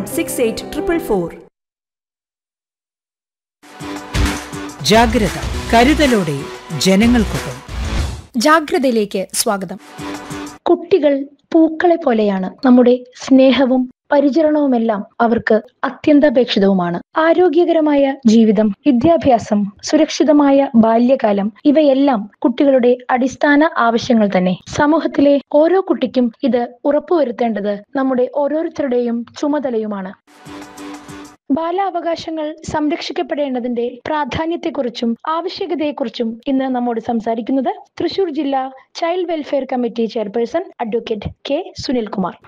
six eight triple four ജാഗ്രത കരുതലോടെ ജനങ്ങൾക്കൊപ്പം ജാഗ്രതയിലേക്ക് സ്വാഗതം കുട്ടികൾ പൂക്കളെ പോലെയാണ് നമ്മുടെ സ്നേഹവും പരിചരണവുമെല്ലാം അവർക്ക് അത്യന്താപേക്ഷിതവുമാണ് ആരോഗ്യകരമായ ജീവിതം വിദ്യാഭ്യാസം സുരക്ഷിതമായ ബാല്യകാലം ഇവയെല്ലാം കുട്ടികളുടെ അടിസ്ഥാന ആവശ്യങ്ങൾ തന്നെ സമൂഹത്തിലെ ഓരോ കുട്ടിക്കും ഇത് ഉറപ്പുവരുത്തേണ്ടത് നമ്മുടെ ഓരോരുത്തരുടെയും ചുമതലയുമാണ് ബാലാവകാശങ്ങൾ സംരക്ഷിക്കപ്പെടേണ്ടതിന്റെ പ്രാധാന്യത്തെക്കുറിച്ചും ആവശ്യകതയെക്കുറിച്ചും ഇന്ന് നമ്മോട് സംസാരിക്കുന്നത് തൃശൂർ ജില്ലാ child welfare committee chairperson advocate K Sunilkumar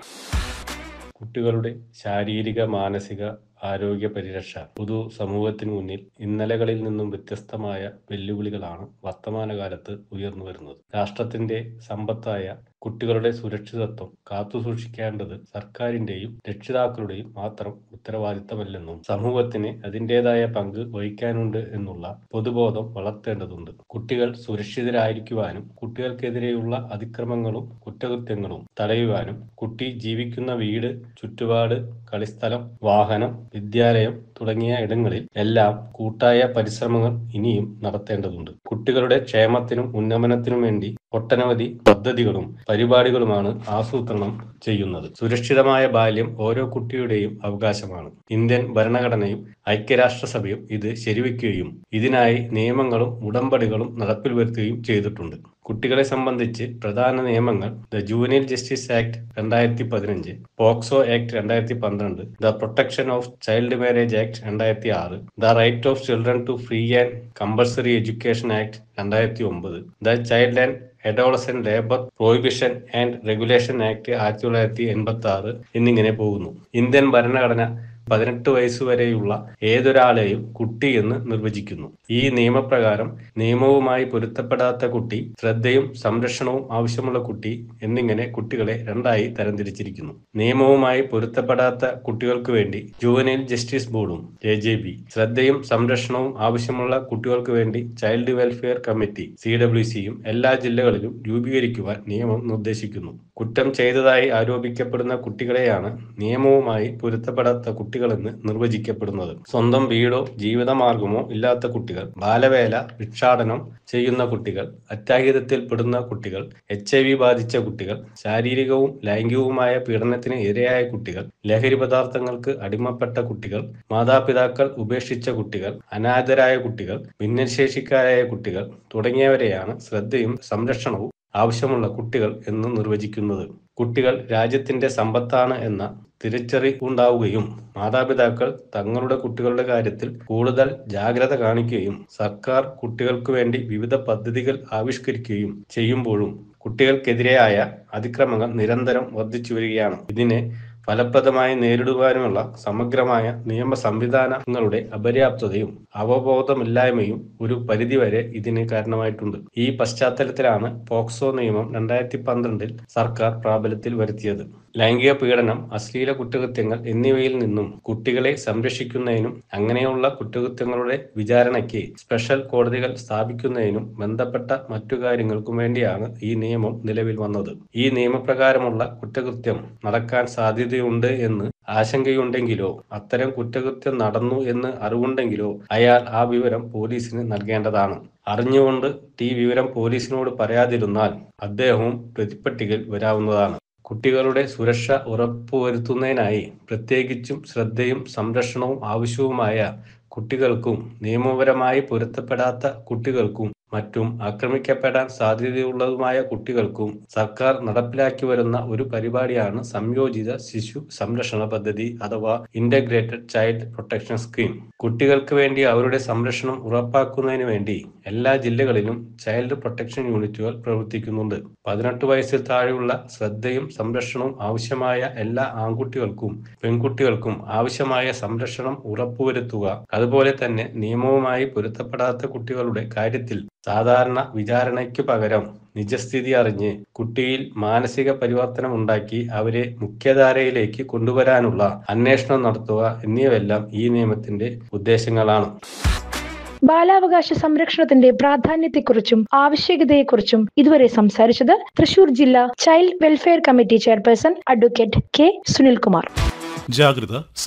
കുട്ടികളുടെ ശാരീരിക മാനസിക ആരോഗ്യ പരിരക്ഷ പൊതു സമൂഹത്തിന് മുന്നിൽ ഇന്നലകളിൽ നിന്നും വ്യത്യസ്തമായ വെല്ലുവിളികളാണ് വർത്തമാനകാലത്ത് ഉയർന്നു വരുന്നത് രാഷ്ട്രത്തിന്റെ സമ്പത്തായ കുട്ടികളുടെ സുരക്ഷിതത്വം കാത്തുസൂക്ഷിക്കേണ്ടത് സർക്കാരിന്റെയും രക്ഷിതാക്കളുടെയും മാത്രം ഉത്തരവാദിത്തമല്ലെന്നും സമൂഹത്തിന് അതിൻ്റെതായ പങ്ക് വഹിക്കാനുണ്ട് എന്നുള്ള പൊതുബോധം വളർത്തേണ്ടതുണ്ട് കുട്ടികൾ സുരക്ഷിതരായിരിക്കുവാനും കുട്ടികൾക്കെതിരെയുള്ള അതിക്രമങ്ങളും കുറ്റകൃത്യങ്ങളും തടയുവാനും കുട്ടി ജീവിക്കുന്ന വീട് ചുറ്റുപാട് കളിസ്ഥലം വാഹനം വിദ്യാലയം തുടങ്ങിയ ഇടങ്ങളിൽ എല്ലാം കൂട്ടായ പരിശ്രമങ്ങൾ ഇനിയും നടത്തേണ്ടതുണ്ട് കുട്ടികളുടെ ക്ഷേമത്തിനും ഉന്നമനത്തിനും വേണ്ടി ഒട്ടനവധി പദ്ധതികളും പരിപാടികളുമാണ് ആസൂത്രണം ചെയ്യുന്നത് സുരക്ഷിതമായ ബാല്യം ഓരോ കുട്ടിയുടെയും അവകാശമാണ് ഇന്ത്യൻ ഭരണഘടനയും ഐക്യരാഷ്ട്രസഭയും ഇത് ശരിവെക്കുകയും ഇതിനായി നിയമങ്ങളും ഉടമ്പടികളും നടപ്പിൽ വരുത്തുകയും ചെയ്തിട്ടുണ്ട് കുട്ടികളെ സംബന്ധിച്ച് പ്രധാന നിയമങ്ങൾ ദ ജൂനിയർ ജസ്റ്റിസ് ആക്ട് രണ്ടായിരത്തി പതിനഞ്ച് പോക്സോ ആക്ട് രണ്ടായിരത്തി പന്ത്രണ്ട് the protection of child marriage act രണ്ടായിരത്തി ആറ് the right of children to free and compulsory education act രണ്ടായിരത്തി ഒമ്പത് the child and adolescent labour prohibition and regulation act ആയിരത്തി തൊള്ളായിരത്തി എൺപത്തി ആറ് എന്നിങ്ങനെ പോകുന്നു ഇന്ത്യൻ ഭരണഘടന പതിനെട്ട് വയസ്സുവരെയുള്ള ഏതൊരാളെയും കുട്ടി എന്ന് നിർവചിക്കുന്നു ഈ നിയമപ്രകാരം നിയമവുമായി പൊരുത്തപ്പെടാത്ത കുട്ടി ശ്രദ്ധയും സംരക്ഷണവും ആവശ്യമുള്ള കുട്ടി എന്നിങ്ങനെ കുട്ടികളെ രണ്ടായി തരംതിരിച്ചിരിക്കുന്നു നിയമവുമായി പൊരുത്തപ്പെടാത്ത കുട്ടികൾക്ക് വേണ്ടി ജുവനൈൽ ജസ്റ്റിസ് ബോർഡും ജെ ജെ ബി ശ്രദ്ധയും സംരക്ഷണവും ആവശ്യമുള്ള കുട്ടികൾക്ക് വേണ്ടി child welfare committee C W സിയും എല്ലാ ജില്ലകളിലും രൂപീകരിക്കുവാൻ നിയമം നിർദ്ദേശിക്കുന്നു കുറ്റം ചെയ്തതായി ആരോപിക്കപ്പെടുന്ന കുട്ടികളെയാണ് നിയമവുമായി പൊരുത്തപ്പെടാത്ത കുട്ടികളെന്ന് നിർവചിക്കപ്പെടുന്നത് സ്വന്തം വീടോ ജീവിതമാർഗമോ ഇല്ലാത്ത കുട്ടികൾ ബാലവേല ഭിക്ഷാടനം ചെയ്യുന്ന കുട്ടികൾ അത്യാഹിതത്തിൽപ്പെടുന്ന കുട്ടികൾ എച്ച് ഐ വി ബാധിച്ച കുട്ടികൾ ശാരീരികവും ലൈംഗികവുമായ പീഡനത്തിന് ഇരയായ കുട്ടികൾ ലഹരി പദാർത്ഥങ്ങൾക്ക് അടിമപ്പെട്ട കുട്ടികൾ മാതാപിതാക്കൾ ഉപേക്ഷിച്ച കുട്ടികൾ അനാഥരായ കുട്ടികൾ ഭിന്നശേഷിക്കാരായ കുട്ടികൾ തുടങ്ങിയവരെയാണ് ശ്രദ്ധയും സംരക്ഷണവും ആവശ്യമുള്ള കുട്ടികൾ എന്ന് നിർവചിക്കുന്നത് കുട്ടികൾ രാജ്യത്തിന്റെ സമ്പത്താണ് എന്ന തിരിച്ചറിവുണ്ടാവുകയും മാതാപിതാക്കൾ തങ്ങളുടെ കുട്ടികളുടെ കാര്യത്തിൽ കൂടുതൽ ജാഗ്രത കാണിക്കുകയും സർക്കാർ കുട്ടികൾക്ക് വേണ്ടി വിവിധ പദ്ധതികൾ ആവിഷ്കരിക്കുകയും ചെയ്യുമ്പോഴും കുട്ടികൾക്കെതിരെയായ അതിക്രമങ്ങൾ നിരന്തരം വർദ്ധിച്ചു വരികയാണ് ഇതിനെ ഫലപ്രദമായി നേരിടുവാനുമുള്ള സമഗ്രമായ നിയമ സംവിധാനങ്ങളുടെ അപര്യാപ്തതയും അവബോധമില്ലായ്മയും ഒരു പരിധിവരെ ഇതിന് കാരണമായിട്ടുണ്ട് ഈ പശ്ചാത്തലത്തിലാണ് പോക്സോ നിയമം രണ്ടായിരത്തി പന്ത്രണ്ടിൽ സർക്കാർ പ്രാബല്യത്തിൽ വരുത്തിയത് ലൈംഗിക പീഡനം അശ്ലീല കുറ്റകൃത്യങ്ങൾ എന്നിവയിൽ നിന്നും കുട്ടികളെ സംരക്ഷിക്കുന്നതിനും അങ്ങനെയുള്ള കുറ്റകൃത്യങ്ങളുടെ വിചാരണയ്ക്ക് സ്പെഷ്യൽ കോടതികൾ സ്ഥാപിക്കുന്നതിനും ബന്ധപ്പെട്ട മറ്റു കാര്യങ്ങൾക്കും വേണ്ടിയാണ് ഈ നിയമം നിലവിൽ വന്നത് ഈ നിയമപ്രകാരമുള്ള കുറ്റകൃത്യം നടക്കാൻ സാധ്യതയുണ്ട് എന്ന് ആശങ്കയുണ്ടെങ്കിലോ അത്തരം കുറ്റകൃത്യം നടന്നു എന്ന് അറിവുണ്ടെങ്കിലോ അയാൾ ആ വിവരം പോലീസിന് നൽകേണ്ടതാണ് അറിഞ്ഞുകൊണ്ട് ഈ വിവരം പോലീസിനോട് പറയാതിരുന്നാൽ അദ്ദേഹവും പ്രതിപ്പട്ടികയിൽ വരാവുന്നതാണ് കുട്ടികളുടെ സുരക്ഷ ഉറപ്പുവരുത്തുന്നതിനായി പ്രത്യേകിച്ചും ശ്രദ്ധയും സംരക്ഷണവും ആവശ്യവുമായ കുട്ടികൾക്കും നിയമപരമായി പൊരുത്തപ്പെടാത്ത കുട്ടികൾക്കും മറ്റും ആക്രമിക്കപ്പെടാൻ സാധ്യതയുള്ളതുമായ കുട്ടികൾക്കും സർക്കാർ നടപ്പിലാക്കി വരുന്ന ഒരു പരിപാടിയാണ് സംയോജിത ശിശു സംരക്ഷണ പദ്ധതി അഥവാ ഇന്റഗ്രേറ്റഡ് ചൈൽഡ് പ്രൊട്ടക്ഷൻ സ്കീം കുട്ടികൾക്ക് വേണ്ടി അവരുടെ സംരക്ഷണം ഉറപ്പാക്കുന്നതിന് വേണ്ടി എല്ലാ ജില്ലകളിലും ചൈൽഡ് പ്രൊട്ടക്ഷൻ യൂണിറ്റുകൾ പ്രവർത്തിക്കുന്നുണ്ട് പതിനെട്ട് വയസ്സിൽ താഴെയുള്ള ശ്രദ്ധയും സംരക്ഷണവും ആവശ്യമായ എല്ലാ ആൺകുട്ടികൾക്കും പെൺകുട്ടികൾക്കും ആവശ്യമായ സംരക്ഷണം ഉറപ്പുവരുത്തുക അതുപോലെ തന്നെ നിയമവുമായി പൊരുത്തപ്പെടാത്ത കുട്ടികളുടെ കാര്യത്തിൽ സാധാരണ വിചാരണയ്ക്ക് പകരം നിജസ്ഥിതി അറിഞ്ഞ് കുട്ടിയിൽ മാനസിക പരിവർത്തനം ഉണ്ടാക്കി അവരെ മുഖ്യധാരയിലേക്ക് കൊണ്ടുവരാനുള്ള അന്വേഷണം നടത്തുക എന്നിവയെല്ലാം ഈ നിയമത്തിന്റെ ഉദ്ദേശങ്ങളാണ് ബാലാവകാശ സംരക്ഷണത്തിന്റെ പ്രാധാന്യത്തെക്കുറിച്ചും ആവശ്യകതയെക്കുറിച്ചും ഇതുവരെ സംസാരിച്ചത് തൃശൂർ ജില്ലാ child welfare committee chairperson advocate K Sunilkumar ജാഗ്രത